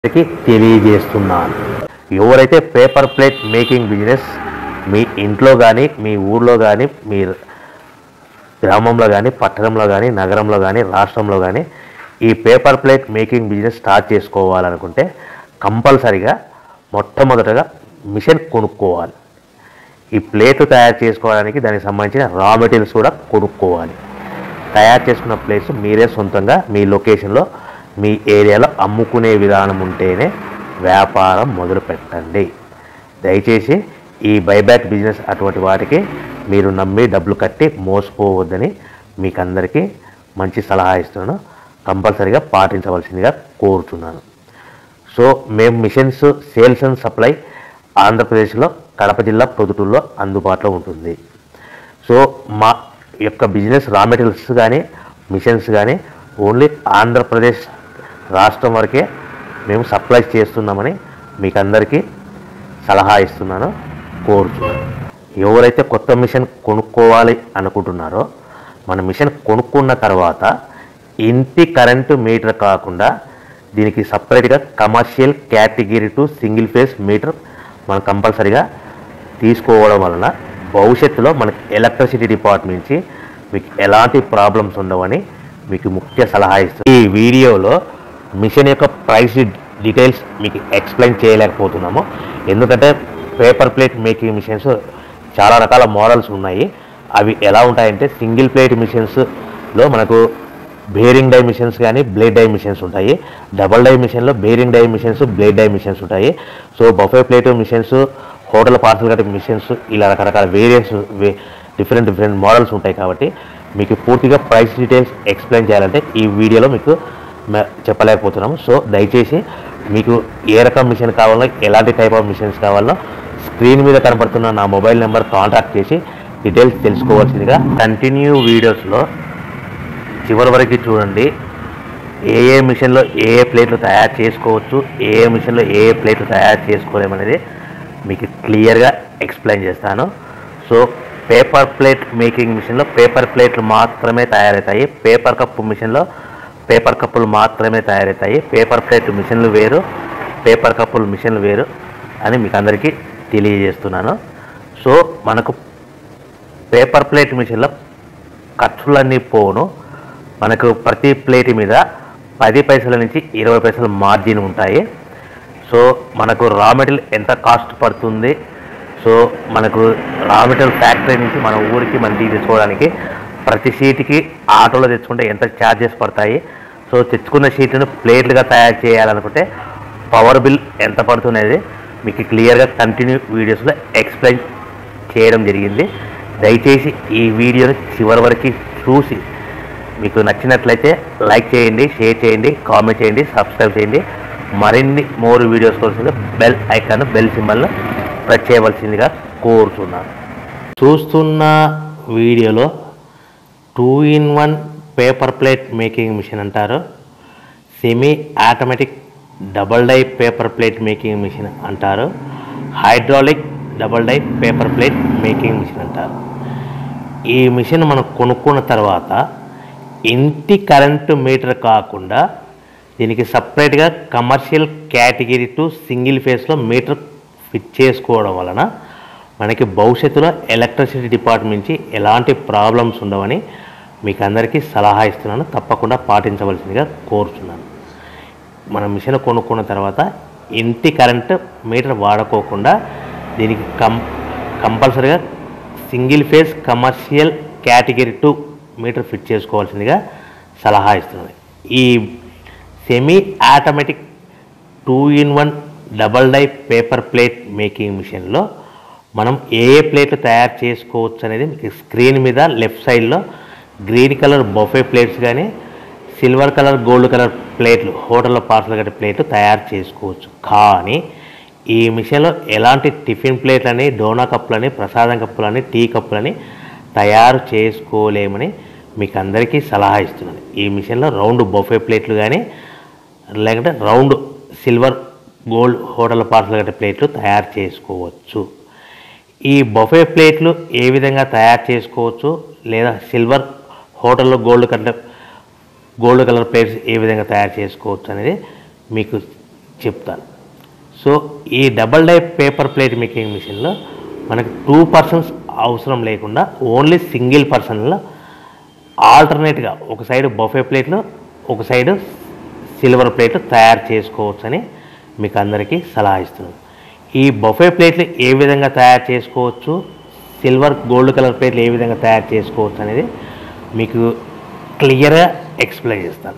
అందరికీ తెలియజేస్తున్నాను ఎవరైతే పేపర్ ప్లేట్ మేకింగ్ బిజినెస్ మీ ఇంట్లో కానీ మీ ఊర్లో కానీ మీ గ్రామంలో కానీ పట్టణంలో కానీ నగరంలో కానీ రాష్ట్రంలో కానీ ఈ paper plate making business start చేసుకోవాలనుకుంటే కంపల్సరిగా మొట్టమొదటగా మిషన్ కొనుక్కోవాలి ఈ ప్లేట్లు తయారు చేసుకోవడానికి దానికి సంబంధించిన రా మెటీరియల్స్ కూడా కొనుక్కోవాలి తయారు చేసుకున్న ప్లేస్ మీరే సొంతంగా మీ లొకేషన్లో మీ ఏరియాలో అమ్ముకునే విధానం ఉంటేనే వ్యాపారం మొదలు పెట్టండి దయచేసి ఈ బైబ్యాక్ బిజినెస్ అటువంటి వాటికి మీరు నమ్మి డబ్బులు కట్టి మోసపోవద్దని మీకు అందరికీ మంచి సలహా ఇస్తున్నాను కంపల్సరిగా పాటించవలసిందిగా కోరుతున్నాను సో మేము మిషన్స్ సేల్స్ అండ్ సప్లై ఆంధ్రప్రదేశ్లో కడప జిల్లా ప్రొద్దుటూరులో అందుబాటులో ఉంటుంది సో మా యొక్క బిజినెస్ రా మెటీరియల్స్ కానీ మిషన్స్ కానీ ఓన్లీ ఆంధ్రప్రదేశ్ రాష్ట్రం వరకే మేము సప్లై చేస్తున్నామని మీకు అందరికీ సలహా ఇస్తున్నాను కోరుతున్నాను ఎవరైతే కొత్త మిషన్ కొనుక్కోవాలి అనుకుంటున్నారో మన మిషన్ కొనుక్కున్న తర్వాత ఇంటి కరెంటు మీటర్ కాకుండా దీనికి సపరేట్గా commercial category two single phase meter మనం కంపల్సరిగా తీసుకోవడం వలన భవిష్యత్తులో మనకి ఎలక్ట్రిసిటీ డిపార్ట్మెంట్ నుంచి మీకు ఎలాంటి ప్రాబ్లమ్స్ ఉండవని మీకు ముఖ్య సలహా ఇస్తుంది ఈ వీడియోలో మిషన్ యొక్క ప్రైస్ డీటెయిల్స్ మీకు ఎక్స్ప్లెయిన్ చేయలేకపోతున్నాము ఎందుకంటే పేపర్ ప్లేట్ మేకింగ్ మిషన్స్ చాలా రకాల మోడల్స్ ఉన్నాయి అవి ఎలా ఉంటాయంటే సింగిల్ ప్లేట్ మిషన్స్లో మనకు బేరింగ్ డై మిషన్స్ కానీ బ్లేడ్ డై మిషన్స్ ఉంటాయి డబల్ డై మిషన్లో bearing die machines blade die machines ఉంటాయి so buffet plate machines hotel parcel కట్టే మిషన్స్ ఇలా రకరకాల వేరియంట్స్ డిఫరెంట్ డిఫరెంట్ మోడల్స్ ఉంటాయి కాబట్టి మీకు పూర్తిగా ప్రైస్ డీటెయిల్స్ ఎక్స్ప్లెయిన్ చేయాలంటే ఈ వీడియోలో మీకు మ- చెప్పలేకపోతున్నాము సో దయచేసి మీకు ఏ రకం మిషన్ కావాలో ఎలాంటి టైప్ ఆఫ్ మిషన్స్ కావాలో స్క్రీన్ మీద కనపడుతున్న నా మొబైల్ నెంబర్ కాంటాక్ట్ చేసి డీటెయిల్స్ తెలుసుకోవాల్సిందిగా కంటిన్యూ వీడియోస్లో చివరి వరకు చూడండి ఏ ఏ మిషన్లో ఏ ఏ ప్లేట్లు తయారు చేసుకోవచ్చు ఏ ఏ మిషన్లో ఏ ఏ ప్లేట్లు తయారు చేసుకోలేమనేది మీకు క్లియర్గా ఎక్స్ప్లెయిన్ చేస్తాను సో పేపర్ ప్లేట్ మేకింగ్ మిషన్లో పేపర్ ప్లేట్లు మాత్రమే తయారవుతాయి పేపర్ కప్పు మిషన్లో పేపర్ కప్పులు మాత్రమే తయారవుతాయి పేపర్ ప్లేట్ మిషన్లు వేరు పేపర్ కప్పులు మిషన్లు వేరు అని మీకు అందరికీ తెలియజేస్తున్నాను సో మనకు పేపర్ ప్లేట్ మిషన్లో ఖర్చులన్నీ పోను మనకు ప్రతి ప్లేట్ మీద పది పైసల నుంచి ఇరవై పైసల మార్జిన్ ఉంటాయి సో మనకు రా మెటీరియల్ ఎంత కాస్ట్ పడుతుంది సో మనకు రా మెటీరియల్ ఫ్యాక్టరీ నుంచి మన ఊరికి మన ఇంటికి తెచ్చుకోవడానికి ప్రతి షీట్కి ఆటోలో తెచ్చుకుంటే ఎంత ఛార్జెస్ పడతాయి సో తెచ్చుకున్న షీట్లను ప్లేట్లుగా తయారు చేయాలనుకుంటే పవర్ బిల్ ఎంత పడుతున్నది మీకు క్లియర్గా కంటిన్యూ వీడియోస్లో ఎక్స్ప్లెయిన్ చేయడం జరిగింది దయచేసి ఈ వీడియోని చివరి వరకు చూసి మీకు నచ్చినట్లయితే లైక్ చేయండి షేర్ చేయండి కామెంట్ చేయండి సబ్స్క్రైబ్ చేయండి మరిన్ని మోర్ వీడియోస్ కోసం బెల్ ఐకాన్ బెల్ సింబల్ను ప్రెస్ చేయవలసిందిగా కోరుతున్నాను చూస్తున్న వీడియోలో two in one paper plate making machine అంటారు semi automatic double die paper plate making machine అంటారు hydraulic double die paper plate making machine అంటారు ఈ మిషన్ మనం కొనుక్కున్న తర్వాత ఇంటి కరెంటు మీటర్ కాకుండా దీనికి సపరేట్గా కమర్షియల్ కేటగిరీ టు సింగిల్ ఫేస్లో మీటర్ ఫిట్ చేసుకోవడం వలన మనకి భవిష్యత్తులో ఎలక్ట్రిసిటీ డిపార్ట్మెంట్ నుంచి ఎలాంటి ప్రాబ్లమ్స్ ఉండవని మీకు అందరికీ సలహా ఇస్తున్నాను తప్పకుండా పాటించవలసిందిగా కోరుతున్నాను మన మిషన్ కొనుక్కున్న తర్వాత ఇంటి కరెంట్ మీటర్ వాడుకోకుండా దీనికి కం కంపల్సరీగా single phase commercial category two meter fit చేసుకోవాల్సిందిగా సలహా ఇస్తున్నాను ఈ semi automatic two in one double die paper plate making మిషన్లో మనం ఏ ఏ ప్లేట్లు తయారు చేసుకోవచ్చు అనేది మీకు స్క్రీన్ మీద లెఫ్ట్ సైడ్లో గ్రీన్ కలర్ బొఫే ప్లేట్స్ కానీ సిల్వర్ కలర్ గోల్డ్ కలర్ ప్లేట్లు హోటల్లో పార్సల్ కట్టే ప్లేట్లు తయారు చేసుకోవచ్చు కానీ ఈ మిషన్లో ఎలాంటి టిఫిన్ ప్లేట్లని డోనా కప్పులని ప్రసాదం కప్పులని టీ కప్పులని తయారు చేసుకోలేమని మీకు అందరికీ సలహా ఇస్తున్నాను ఈ మిషన్లో రౌండ్ బొఫే ప్లేట్లు కానీ లేకుంటే round silver gold hotel parcel కట్టే ప్లేట్లు తయారు చేసుకోవచ్చు ఈ బొఫే ప్లేట్లు ఏ విధంగా తయారు చేసుకోవచ్చు లేదా సిల్వర్ హోటల్లో గోల్డ్ కంటే గోల్డ్ కలర్ ప్లేట్స్ ఏ విధంగా తయారు చేసుకోవచ్చు అనేది మీకు చెప్తాను సో ఈ double die paper plate making మిషన్లో మనకు టూ పర్సన్స్ అవసరం లేకుండా ఓన్లీ సింగిల్ పర్సన్లో ఆల్టర్నేట్గా ఒక సైడ్ బఫే ప్లేట్లు ఒక సైడ్ సిల్వర్ ప్లేట్లు తయారు చేసుకోవచ్చని మీకు అందరికీ సలహా ఇస్తున్నాను ఈ బఫే ప్లేట్లు ఏ విధంగా తయారు చేసుకోవచ్చు సిల్వర్ గోల్డ్ కలర్ ప్లేట్లు ఏ విధంగా తయారు చేసుకోవచ్చు అనేది మీకు క్లియర్గా ఎక్స్ప్లెయిన్ చేస్తాను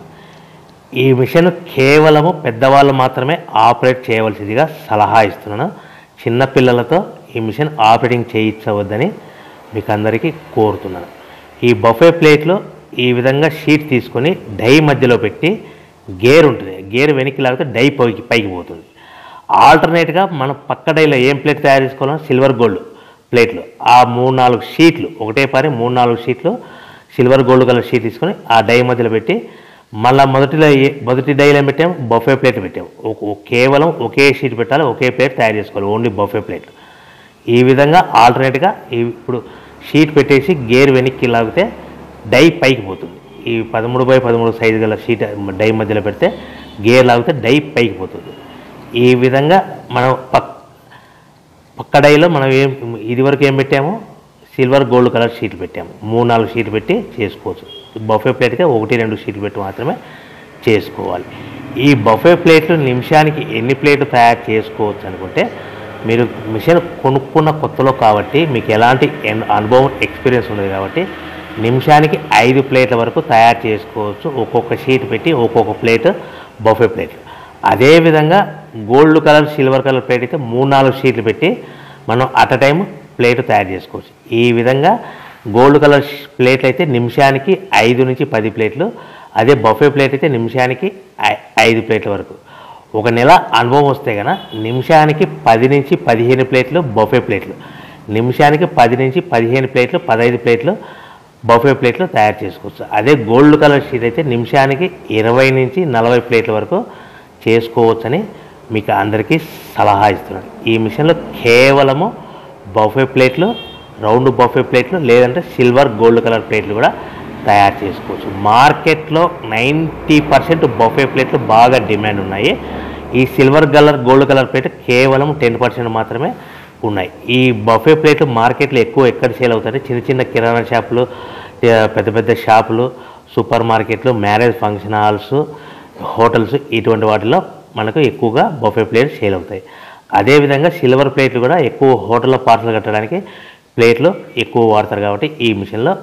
ఈ మిషన్ కేవలము పెద్దవాళ్ళు మాత్రమే ఆపరేట్ చేయవలసిందిగా సలహా ఇస్తున్నాను చిన్నపిల్లలతో ఈ మిషన్ ఆపరేటింగ్ చేయించవద్దని మీకు అందరికీ కోరుతున్నాను ఈ బఫే ప్లేట్లో ఈ విధంగా షీట్ తీసుకొని డై మధ్యలో పెట్టి గేర్ ఉంటుంది గేర్ వెనక్కి లాగితే డై పైకి పైకి పోతుంది ఆల్టర్నేట్గా మనం పక్క డైలో ఏం ప్లేట్ తయారు చేసుకోవాలో సిల్వర్ గోల్డ్ ప్లేట్లు ఆ మూడు నాలుగు షీట్లు ఒకటే పారి మూడు నాలుగు షీట్లు సిల్వర్ గోల్డ్ కలర్ షీట్ తీసుకొని ఆ డై మధ్యలో పెట్టి మళ్ళీ మొదటిలో ఏ- మొదటి డైలో ఏం పెట్టాము బఫే ప్లేట్ పెట్టాము ఒక- ఒక- కేవలం ఒకే షీట్ పెట్టాలి ఒకే ప్లేట్ తయారు చేసుకోవాలి ఓన్లీ బఫే ప్లేట్ ఈ విధంగా ఆల్టర్నేట్గా ఇప్పుడు షీట్ పెట్టేసి గేర్ వెనక్కి లాగితే డై పైకి పోతుంది ఈ పదమూడు బై పదమూడు సైజు గల షీట్ డై మధ్యలో పెడితే గేర్ లాగితే డై పైకి పోతుంది ఈ విధంగా మనం పక్ పక్క డైలో మనం ఏం ఇదివరకు ఏం పెట్టాము సిల్వర్ గోల్డ్ కలర్ షీట్లు పెట్టాము మూడు నాలుగు షీట్లు పెట్టి చేసుకోవచ్చు బఫే ప్లేట్ అయితే ఒకటి రెండు షీట్లు పెట్టి మాత్రమే చేసుకోవాలి ఈ బఫే ప్లేట్లు నిమిషానికి ఎన్ని ప్లేట్లు తయారు చేసుకోవచ్చు అనుకుంటే మీరు మిషన్ కొనుక్కున్న కొత్తలో కాబట్టి మీకు ఎలాంటి ఎన్- అనుభవం ఎక్స్పీరియన్స్ ఉండదు కాబట్టి నిమిషానికి ఐదు ప్లేట్ల వరకు తయారు చేసుకోవచ్చు ఒక్కొక్క షీట్ పెట్టి ఒక్కొక్క ప్లేట్ బఫే ప్లేట్ అదేవిధంగా gold colour silver colour plate అయితే మూడు నాలుగు షీట్లు పెట్టి మనం అట్ అ టైం ప్లేట్ తయారు చేసుకోవచ్చు ఈ విధంగా గోల్డ్ కలర్ ష్- ప్లేట్లు అయితే నిమిషానికి ఐదు నుంచి పది ప్లేట్లు అదే బఫే ప్లేట్ అయితే నిమిషానికి ఐ- ఐదు ప్లేట్ల వరకు ఒక నెల అనుభవం వస్తే కనుక నిమిషానికి పది నుంచి పదిహేను ప్లేట్లు బఫే ప్లేట్లు నిమిషానికి పది నుంచి పదిహేను ప్లేట్లు పదహైదు ప్లేట్లు బఫే ప్లేట్లు తయారు చేసుకోవచ్చు అదే గోల్డ్ కలర్ షీట్ అయితే నిమిషానికి ఇరవై నుంచి నలభై ప్లేట్ల వరకు చేసుకోవచ్చని మీకు అందరికీ సలహా ఇస్తున్నాను ఈ మిషన్లో కేవలము బఫే ప్లేట్లు రౌండ్ బఫే ప్లేట్లు లేదంటే సిల్వర్ గోల్డ్ కలర్ ప్లేట్లు కూడా తయారు చేసుకోవచ్చు మార్కెట్లో నైంటీ పర్సెంట్ బఫే ప్లేట్లు బాగా డిమాండ్ ఉన్నాయి ఈ silver colour gold colour plate కేవలం టెన్ పర్సెంట్ మాత్రమే ఉన్నాయి ఈ బఫే ప్లేట్లు మార్కెట్లో ఎక్కువ ఎక్కడ సేల్ అవుతాయి చిన్న చిన్న కిరాణా షాపులు ఆ, పెద్ద పెద్ద షాపులు సూపర్ మార్కెట్లు మ్యారేజ్ ఫంక్షన్ హాల్స్ హోటల్స్ ఇటువంటి వాటిలో మనకు ఎక్కువగా బఫే ప్లేట్లు సేల్ అవుతాయి అదేవిధంగా సిల్వర్ ప్లేట్లు కూడా ఎక్కువ హోటల్లో పార్సల్ కట్టడానికి ప్లేట్లు ఎక్కువ వాడతారు కాబట్టి ఈ మిషన్లో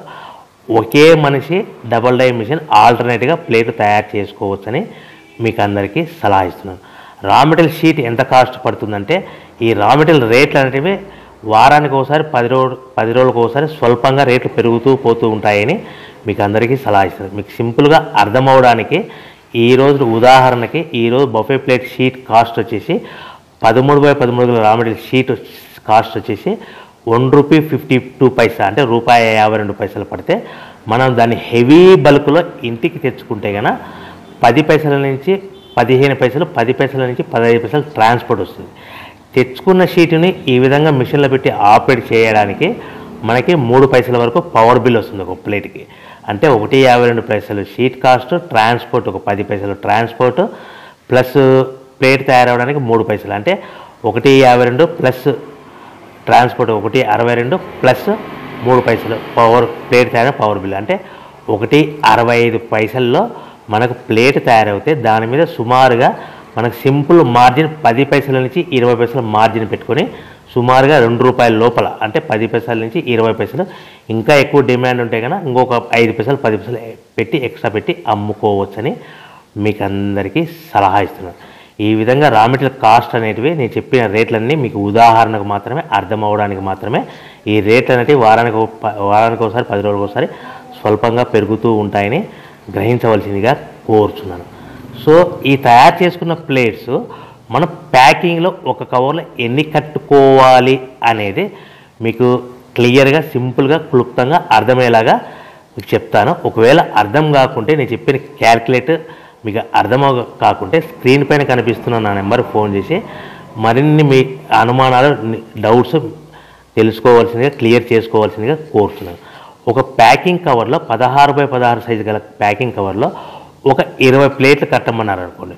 ఒకే మనిషి డబల్ డై మిషన్ ఆల్టర్నేట్గా ప్లేట్ తయారు చేసుకోవచ్చని మీకు అందరికీ సలహా ఇస్తున్నాను రా మెటీరియల్ షీట్ ఎంత కాస్ట్ పడుతుందంటే ఈ రా మెటీరియల్ రేట్లు అనేటివి వారానికి ఒకసారి పది రోజు పది రోజులకు ఒకసారి స్వల్పంగా రేట్లు పెరుగుతూ పోతూ ఉంటాయని మీకు అందరికీ సలహా ఇస్తున్నాను మీకు సింపుల్గా అర్థమవడానికి ఈ రోజు ఉదాహరణకి ఈరోజు బఫే ప్లేట్ షీట్ కాస్ట్ వచ్చేసి పదమూడు బై పదమూడు గల రా మెటీరియల్ షీట్ కాస్ట్ వచ్చేసి one rupee fifty two paisa అంటే రూపాయి యాభై రెండు పైసలు పడితే మనం దాన్ని హెవీ బల్క్లో ఇంటికి తెచ్చుకుంటే కనుక పది పైసల నుంచి పదిహేను పైసలు పది పైసల నుంచి పదహైదు పైసలు ట్రాన్స్పోర్ట్ వస్తుంది తెచ్చుకున్న షీటుని ఈ విధంగా మిషన్లో పెట్టి ఆపరేట్ చేయడానికి మనకి మూడు పైసల వరకు పవర్ బిల్ వస్తుంది ఒక ప్లేట్కి అంటే ఒకటి యాభై రెండు పైసలు షీట్ కాస్ట్ ట్రాన్స్పోర్ట్ ఒక పది పైసలు ట్రాన్స్పోర్ట్ ప్లస్ ప్లేట్ తయారవడానికి మూడు పైసలు అంటే ఒకటి యాభై రెండు ప్లస్ ట్రాన్స్పోర్ట్ ఒకటి అరవై రెండు ప్లస్ మూడు పైసలు పవర్ ప్లేట్ తయారు పవర్ బిల్ అంటే ఒకటి అరవై ఐదు పైసల్లో మనకు ప్లేట్ తయారవుతే దాని మీద సుమారుగా మనకు సింపుల్ మార్జిన్ పది పైసల నుంచి ఇరవై పైసల మార్జిన్ పెట్టుకొని సుమారుగా రెండు రూపాయల లోపల అంటే పది పైసల నుంచి ఇరవై పైసలు ఇంకా ఎక్కువ డిమాండ్ ఉంటే కనుక ఇంకొక ఐదు పైసలు పది పైసలు పెట్టి ఎక్స్ట్రా పెట్టి అమ్ముకోవచ్చని మీకు అందరికీ సలహా ఇస్తున్నాను ఈ విధంగా రా మెటీరియల్ కాస్ట్ అనేటివి నేను చెప్పిన రేట్లన్నీ మీకు ఉదాహరణకు మాత్రమే అర్థం అవ్వడానికి మాత్రమే ఈ రేట్లు అనేటివి వారానికి ఒక ప- వారానికి ఒకసారి పది రోజులకు ఒకసారి స్వల్పంగా పెరుగుతూ ఉంటాయని గ్రహించవలసిందిగా కోరుచున్నాను సో ఈ తయారు చేసుకున్న ప్లేట్స్ మనం ప్యాకింగ్లో ఒక కవర్లో ఎన్ని కట్టుకోవాలి అనేది మీకు క్లియర్గా సింపుల్గా క్లుప్తంగా అర్థమయ్యేలాగా మీకు చెప్తాను ఒకవేళ అర్థం కాకుంటే నేను చెప్పిన క్యాల్కులేటర్ మీకు అర్థం అవ- కాకుంటే స్క్రీన్ పైన కనిపిస్తున్న నా నెంబర్ ఫోన్ చేసి మరిన్ని మీ అనుమానాలు ని- డౌట్స్ తెలుసుకోవాల్సిందిగా క్లియర్ చేసుకోవాల్సిందిగా కోరుతున్నాను ఒక ప్యాకింగ్ కవర్లో పదహారు బై పదహారు సైజు గల ప్యాకింగ్ కవర్లో ఒక ఇరవై ప్లేట్లు కట్టమన్నారు అనుకోండి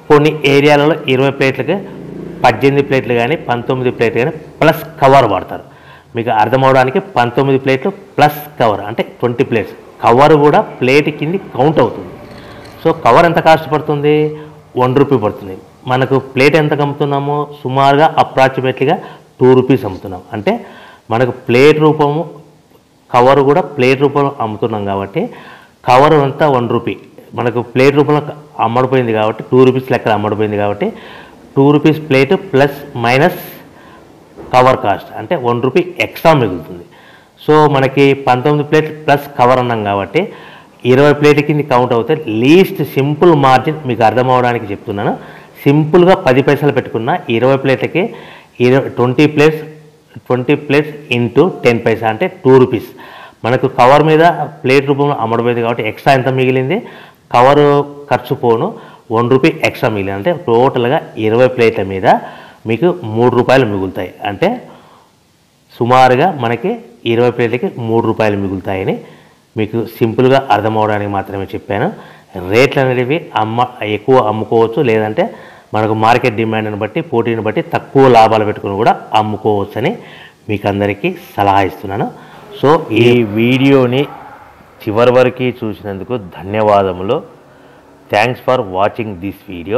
కొన్ని ఏరియాలలో ఇరవై ప్లేట్లకి పద్దెనిమిది ప్లేట్లు కానీ పంతొమ్మిది ప్లేట్లు కానీ ప్లస్ కవర్ వాడతారు మీకు అర్థమవడానికి పంతొమ్మిది ప్లేట్లు ప్లస్ కవర్ అంటే ట్వంటీ ప్లేట్స్ కవర్ కూడా ప్లేట్ కింది కౌంట్ అవుతుంది సో కవర్ ఎంత కాస్ట్ పడుతుంది వన్ రూపీ పడుతుంది మనకు ప్లేట్ ఎంత అమ్ముతున్నామో సుమారుగా అప్రాక్సిమేట్లీగా టూ రూపీస్ అమ్ముతున్నాం అంటే మనకు ప్లేట్ రూపము కవర్ కూడా ప్లేట్ రూపంలో అమ్ముతున్నాం కాబట్టి కవర్ అంతా వన్ రూపీ మనకు ప్లేట్ రూపంలో అమ్మడిపోయింది కాబట్టి టూ రూపీస్ లెక్కన అమ్మడిపోయింది కాబట్టి two rupees plate plus minus cover cost అంటే వన్ రూపీ ఎక్స్ట్రా మిగులుతుంది సో మనకి పంతొమ్మిది ప్లేట్ ప్లస్ కవర్ అన్నాం కాబట్టి ఇరవై ప్లేట్ కింద కౌంట్ అవుతే లీస్ట్ సింపుల్ మార్జిన్ మీకు అర్థం అవడానికి చెప్తున్నాను సింపుల్గా పది పైసలు పెట్టుకున్న ఇరవై ప్లేట్లకి ఇరవై twenty plates twenty plates into ten paisa అంటే టూ రూపీస్ మనకు కవర్ మీద ప్లేట్ రూపంలో అమ్మడపోయింది కాబట్టి ఎక్స్ట్రా ఎంత మిగిలింది కవర్ ఖర్చు పోను వన్ రూపీ ఎక్స్ట్రా మిగిలింది అంటే టోటల్గా ఇరవై ప్లేట్ల మీద మీకు మూడు రూపాయలు మిగులుతాయి అంటే సుమారుగా మనకి ఇరవై ప్లేట్లకి మూడు రూపాయలు మిగులుతాయని మీకు సింపుల్గా అర్థమవడానికి మాత్రమే చెప్పాను రేట్లు అనేవి అమ్మ ఎక్కువ అమ్ముకోవచ్చు లేదంటే మనకు మార్కెట్ డిమాండ్ని బట్టి పోటీని బట్టి తక్కువ లాభాలు పెట్టుకుని కూడా అమ్ముకోవచ్చని మీకు అందరికీ సలహా ఇస్తున్నాను సో ఈ వీడియోని చివరి వరకు చూసినందుకు ధన్యవాదములు thanks for watching this video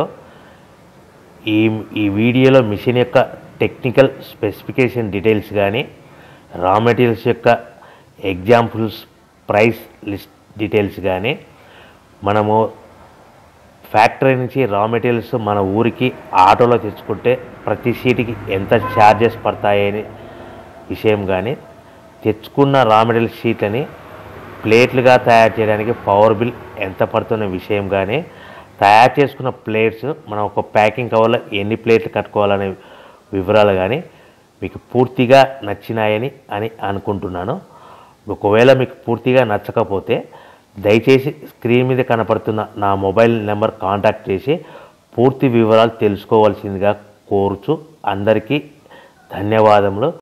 ఈ ఈ వీడియోలో మిషన్ యొక్క టెక్నికల్ స్పెసిఫికేషన్ డీటెయిల్స్ కానీ రా మెటీరియల్స్ యొక్క ఎగ్జాంపుల్స్ ప్రైస్ లిస్ట్ డీటెయిల్స్ కానీ మనము ఫ్యాక్టరీ నుంచి రా మెటీరియల్స్ మన ఊరికి ఆటోలో తెచ్చుకుంటే ప్రతి సీటుకి ఎంత ఛార్జెస్ పడతాయని విషయం కానీ తెచ్చుకున్న రా మెటీరియల్ షీట్లని ప్లేట్లుగా తయారు చేయడానికి పవర్ బిల్ ఎంత పడుతున్న విషయం కానీ తయారు చేసుకున్న ప్లేట్స్ మనం ఒక ప్యాకింగ్ కవర్లో ఎన్ని ప్లేట్లు కట్టుకోవాలనే వివరాలు కానీ మీకు పూర్తిగా నచ్చినాయని అని అనుకుంటున్నాను ఒకవేళ మీకు పూర్తిగా నచ్చకపోతే దయచేసి స్క్రీన్ మీద కనపడుతున్న నా మొబైల్ నెంబర్ కాంటాక్ట్ చేసి పూర్తి వివరాలు తెలుసుకోవాల్సిందిగా కోరుచు అందరికీ ధన్యవాదములు